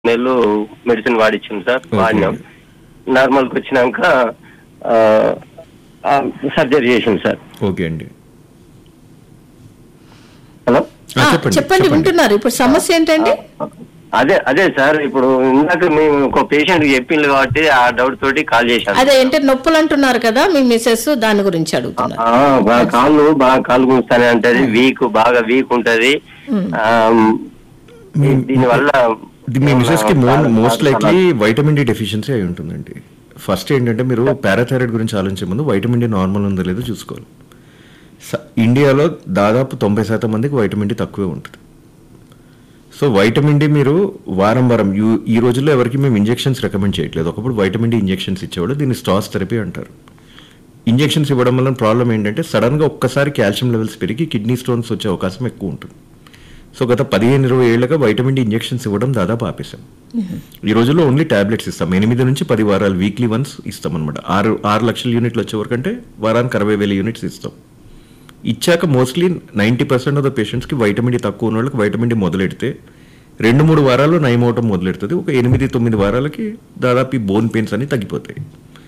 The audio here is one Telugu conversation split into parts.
నెలలు మెడిసిన్ వాడిచ్చింది సార్ Okay. వాడినాం నార్మల్కి వచ్చినాక సర్జరీ చేసింది సార్ ఓకే అండి హలో ఆ, ఆ, చెప్పండి చెప్పండి వింటున్నారు ఇప్పుడు సమస్య ఏంటండి అదే అదే సార్ ఇప్పుడు ఇందాక మేము ఒక పేషెంట్ చెప్పింది కాబట్టి ఆ డౌట్ తోటి కాల్ చేశాను అదే ఏంటే నొప్పులు అంటున్నారు కదా మీ మిసెస్ దాని గురించి అడుగుతున్నారు ఆ, బాగా కాళ్ళు బాగా కాళ్ళు గుంజుతానే ఉంటది వీక్ బాగా వీక్ ఉంటది ఆ, దీని వల్ల ఇది మీ మిసెస్ కి most likely vitamin D deficiency అయి ఉంటుందండి ఫస్ట్ ఏంటంటే మీరు పారాథైరాయిడ్ గురించి ఆలోచించే ముందు వైటమిన్ డి నార్మల్ ఉందో లేదో చూసుకోవాలి స- ఇండియాలో దాదాపు తొంభై శాతం మందికి వైటమిన్ డి తక్కువే ఉంటుంది సో వైటమిన్ డి మీరు వారం వారం యూ- ఈ రోజుల్లో ఎవరికి మేము ఇంజెక్షన్స్ రికమెండ్ చేయట్లేదు ఒకప్పుడు వైటమిన్ డి ఇంజెక్షన్స్ ఇచ్చేవాళ్ళు దీన్ని స్టాస్ థెరపీ అంటారు ఇంజెక్షన్స్ ఇవ్వడం వల్ల ప్రాబ్లం ఏంటంటే సడన్గా ఒక్కసారి కాల్షియం లెవెల్స్ పెరిగి కిడ్నీ స్టోన్స్ వచ్చే అవకాశం ఎక్కువ ఉంటుంది సో గత పదిహేను ఇరవై ఏళ్ళగా వైటమిన్ డి ఇంజెక్షన్స్ ఇవ్వడం దాదాపు ఆపేశాం ఈ రోజుల్లో ఓన్లీ టాబ్లెట్స్ ఇస్తాం ఎనిమిది నుంచి పది వారాలు వీక్లీ వన్స్ ఇస్తాం అనమాట ఆరు ఆరు లక్షల యూనిట్లు వచ్చే వరకు అంటే వారానికి అరవై వేల యూనిట్స్ ఇస్తాం ఇచ్చాక mostly ninety percent of the పేషెంట్స్కి వైటమిన్ డి తక్కువ ఉన్న వాళ్ళకి వైటమిన్ డి మొదలెడితే రెండు మూడు వారాల్లో నయం అవటం మొదలెడుతుంది ఒక ఎనిమిది తొమ్మిది వారాలకి దాదాపు ఈ బోన్ పెయిన్స్ అన్ని తగ్గిపోతాయి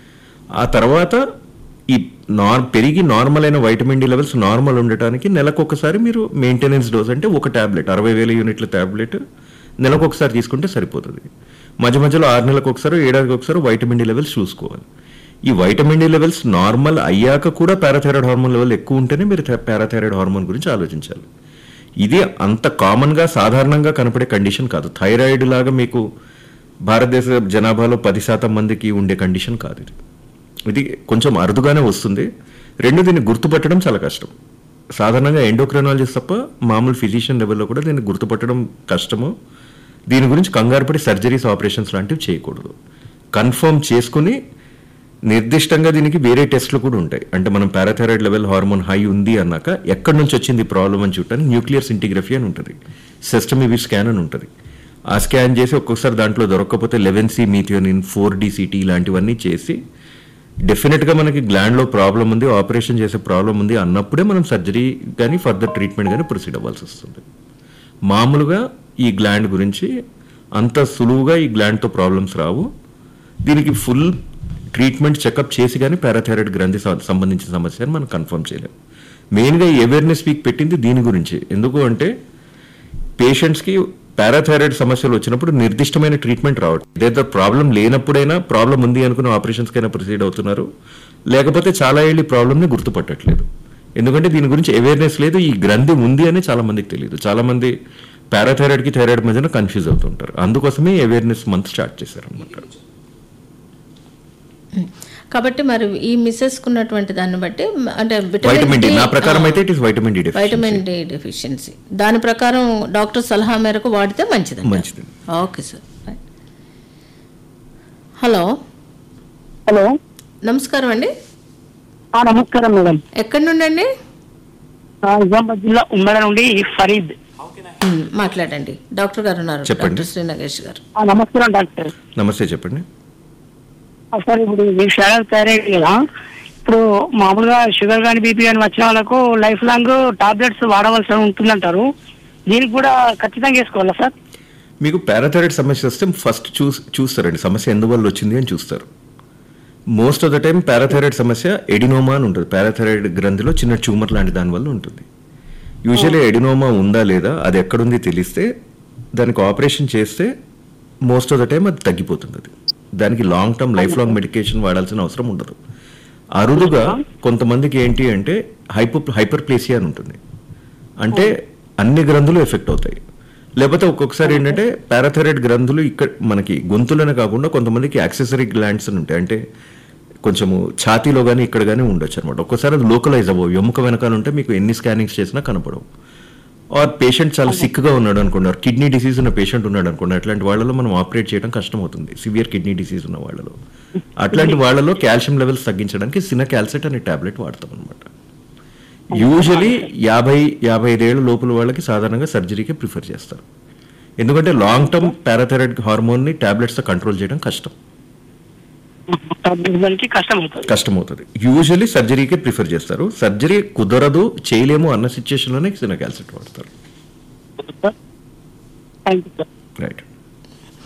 ఆ తర్వాత ఈ నార్ పెరిగి నార్మల్ అయిన వైటమిన్ డి లెవెల్స్ నార్మల్ ఉండటానికి నెలకు ఒకసారి మీరు మెయింటెనెన్స్ డోస్ అంటే ఒక టాబ్లెట్ అరవై వేల యూనిట్ల టాబ్లెట్ నెలకు ఒకసారి తీసుకుంటే సరిపోతుంది మధ్య మధ్యలో ఆరు నెలలకు ఒకసారి ఏడాదికి ఒకసారి వైటమిన్ డి లెవెల్స్ చూసుకోవాలి ఈ వైటమిన్ డి లెవెల్స్ నార్మల్ అయ్యాక కూడా పారాథైరాయిడ్ హార్మోన్ లెవెల్ ఎక్కువ ఉంటేనే మీరు పారాథైరాయిడ్ హార్మోన్ గురించి ఆలోచించాలి ఇది అంత కామన్గా సాధారణంగా కనపడే కండిషన్ కాదు థైరాయిడ్ లాగా మీకు భారతదేశ జనాభాలో పది శాతం మందికి ఉండే కండిషన్ కాదు ఇది ఇది కొంచెం అరుదుగానే వస్తుంది రెండు దీన్ని గుర్తుపట్టడం చాలా కష్టం సాధారణంగా ఎండోక్రైనాలజిస్ట్ తప్ప మామూలు ఫిజిషియన్ లెవెల్లో కూడా దీన్ని గుర్తుపట్టడం కష్టము దీని గురించి కంగారు పడి సర్జరీస్ ఆపరేషన్స్ లాంటివి చేయకూడదు కన్ఫర్మ్ చేసుకుని నిర్దిష్టంగా దీనికి వేరే టెస్ట్లు కూడా ఉంటాయి అంటే మనం పారాథైరాయిడ్ లెవెల్ హార్మోన్ హై ఉంది అన్నాక ఎక్కడి నుంచి వచ్చింది ప్రాబ్లం అని చూడటానికి న్యూక్లియర్ సింటిగ్రఫీ అని ఉంటుంది సిస్టమ్ స్కాన్ అని ఉంటుంది ఆ స్కాన్ చేసి ఒక్కొక్కసారి దాంట్లో దొరకకపోతే eleven C methionine four D CT ఇలాంటివన్నీ చేసి డెఫినెట్గా మనకి గ్లాండ్లో ప్రాబ్లం ఉంది ఆపరేషన్ చేసే ప్రాబ్లం ఉంది అన్నప్పుడే మనం సర్జరీ కానీ ఫర్దర్ ట్రీట్మెంట్ కానీ ప్రొసీడ్ అవ్వాల్సి వస్తుంది మామూలుగా ఈ గ్లాండ్ గురించి అంత సులువుగా ఈ గ్లాండ్తో ప్రాబ్లమ్స్ రావు దీనికి ఫుల్ ట్రీట్మెంట్ చెకప్ చేసి కానీ పారాథైరాయిడ్ గ్రంథి సం- సంబంధించిన సమస్య అని మనం కన్ఫర్మ్ చేయలేం మెయిన్గా ఈ అవేర్నెస్ వీక్ పెట్టింది దీని గురించి ఎందుకు అంటే పేషెంట్స్కి పారాథైరాయిడ్ సమస్యలు వచ్చినప్పుడు నిర్దిష్టమైన ట్రీట్మెంట్ రావట్లేదు ఏదో ప్రాబ్లం లేనప్పుడైనా ప్రాబ్లం ఉంది అనుకుని ఆపరేషన్స్కైనా ప్రొసీడ్ అవుతున్నారు లేకపోతే చాలా ఏళ్ళు ఈ ప్రాబ్లమ్ని గుర్తుపట్టట్లేదు ఎందుకంటే దీని గురించి అవేర్నెస్ లేదు ఈ గ్రంథి ఉంది అని చాలా మందికి తెలియదు చాలా మంది పారాథైరాయిడ్కి థైరాయిడ్ మధ్యన కన్ఫ్యూజ్ అవుతుంటారు అందుకోసమే అవేర్నెస్ మంత్ స్టార్ట్ చేశారు అనమాట కాబట్టి మరి ఈ మిసెస్ ఉన్నటువంటి దాన్ని బట్టి మ- అంటే వైటమిన్ డి D, నా ప్రకారం ఆ, అయితే it is vitamin D vitamin D deficiency దాని ప్రకారం డాక్టర్ సలహా మేరకు వాడితే మంచిది మంచిది. Okay sir right. Hello hello నమస్కారం అండి ఆ, నమస్కారం మేడం ఎక్కడి నుండి అండి ఆ, నిజామాబాద్ జిల్లా ఉమ్మడి నుండి ఫరీద్ ఉమ్, మాట్లాడండి డాక్టర్ గారు ఉన్నారు చెప్పండి. డాక్టర్ శ్రీ నగేష్ గారు ఆ, నమస్కారం డాక్టర్ నమస్తే చెప్పండి ఆ, సార్ ఇప్పుడు మీ షుగర్ థైరాయిడ్ కదా ఇప్పుడు మామూలుగా షుగర్ కానీ బీపీ కానీ వచ్చిన వాళ్ళకు లైఫ్ లాంగ్ టాబ్లెట్స్ వాడవలసి ఉంటుందంటారు దీనికి కూడా ఖచ్చితంగా వేసుకోవాలా సార్ మీకు పారాథైరాయిడ్ సమస్య వస్తే ఫస్ట్ చూస్ చూస్తారండి సమస్య ఎందువల్ల వచ్చింది అని చూస్తారు most of the time parathyroid సమస్య ఎడినోమా అని ఉంటుంది పారాథైరాయిడ్ గ్రంథిలో చిన్న ట్యూమర్ లాంటి దాని వల్ల ఉంటుంది యూజువల్లీ ఎడినోమా ఉందా లేదా అది ఎక్కడుంది తెలిస్తే దానికి ఆపరేషన్ చేస్తే మోస్ట్ ఆఫ్ ద టైం అది తగ్గిపోతుంది అది దానికి long term life long medication వాడాల్సిన అవసరం ఉండదు అరుదుగా కొంతమందికి ఏంటి అంటే హైపో హైపర్ ప్లేసియా అని ఉంటుంది అంటే అన్ని గ్రంథులు ఎఫెక్ట్ అవుతాయి లేకపోతే ఒక్కొక్కసారి ఏంటంటే పారాథైరాయిడ్ గ్రంథులు ఇక్కడ మనకి గొంతులోనే కాకుండా కొంతమందికి యాక్సెసరీ గ్లాండ్స్ అని ఉంటాయి అంటే కొంచెము ఛాతీలో కానీ ఇక్కడ కానీ ఉండొచ్చు అనమాట ఒక్కోసారి అది లోకలైజ్ అవ్వవు ఎముక వెనకాల ఉంటే మీకు ఎన్ని స్కానింగ్స్ చేసినా కనపడవు ఆర్ పేషెంట్ చాలా సిక్గా ఉన్నాడు అనుకున్నారు కిడ్నీ డిసీజ్ ఉన్న పేషెంట్ ఉన్నాడు అనుకున్నారు అట్లాంటి వాళ్ళలో మనం ఆపరేట్ చేయడం కష్టం అవుతుంది సివియర్ కిడ్నీ డిసీజ్ ఉన్న వాళ్ళలో అట్లాంటి వాళ్ళలో కాల్షియం లెవెల్స్ తగ్గించడానికి సిన క్యాల్సెట్ అనే టాబ్లెట్ వాడతాం అనమాట యూజువలీ యాభై యాభై ఐదేళ్ళ లోపల వాళ్ళకి సాధారణంగా సర్జరీకి ప్రిఫర్ చేస్తారు ఎందుకంటే లాంగ్ టర్మ్ పారాథైరాయిడ్ హార్మోన్ని టాబ్లెట్స్తో కంట్రోల్ చేయడం కష్టం టాబ్లెట్స్ దానికి కష్టం అవుతుంది కష్టమవుతుంది యూజువల్లీ సర్జరీకే ప్రిఫర్ చేస్తారు సర్జరీ కుదరదు చేయలేము అన్న సిచ్యుయేషన్లోనే సిన క్యాల్సెట్ వాడతారు థ్యాంక్ యూ సార్ రైట్